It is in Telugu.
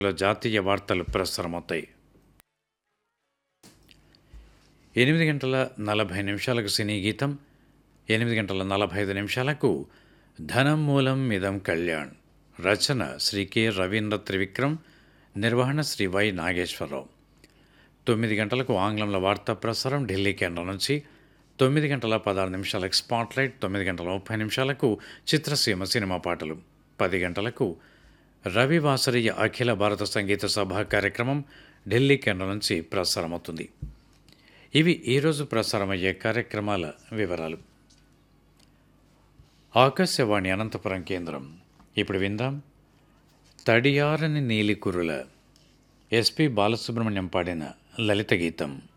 జాతీయ వార్తలు ప్రసారమవుతాయి ఎనిమిది గంటల నలభై నిమిషాలకు సినీ గీతం ఎనిమిది గంటల నలభై ఐదు నిమిషాలకు ధనం మూలం మిదం కళ్యాణ్ రచన శ్రీ కె రవీంద్ర త్రివిక్రమ్ నిర్వహణ శ్రీ వై నాగేశ్వరరావు తొమ్మిది గంటలకు ఆంగ్లంలో వార్తా ప్రసారం ఢిల్లీ కేంద్రం నుంచి తొమ్మిది గంటల పదహారు నిమిషాలకు స్పాట్లైట్ తొమ్మిది గంటల ముప్పై నిమిషాలకు చిత్రసీమ సినిమా పాటలు పది గంటలకు రవివాసరీయ అఖిల భారత సంగీత సభ కార్యక్రమం ఢిల్లీ కేంద్రం నుంచి ప్రసారమవుతుంది ఇవి ఈరోజు ప్రసారమయ్యే కార్యక్రమాల వివరాలు ఆకాశవాణి అనంతపురం కేంద్రం ఇప్పుడు విందాం తడియారని నీలికురుల ఎస్పి బాలసుబ్రహ్మణ్యం పాడిన లలిత గీతం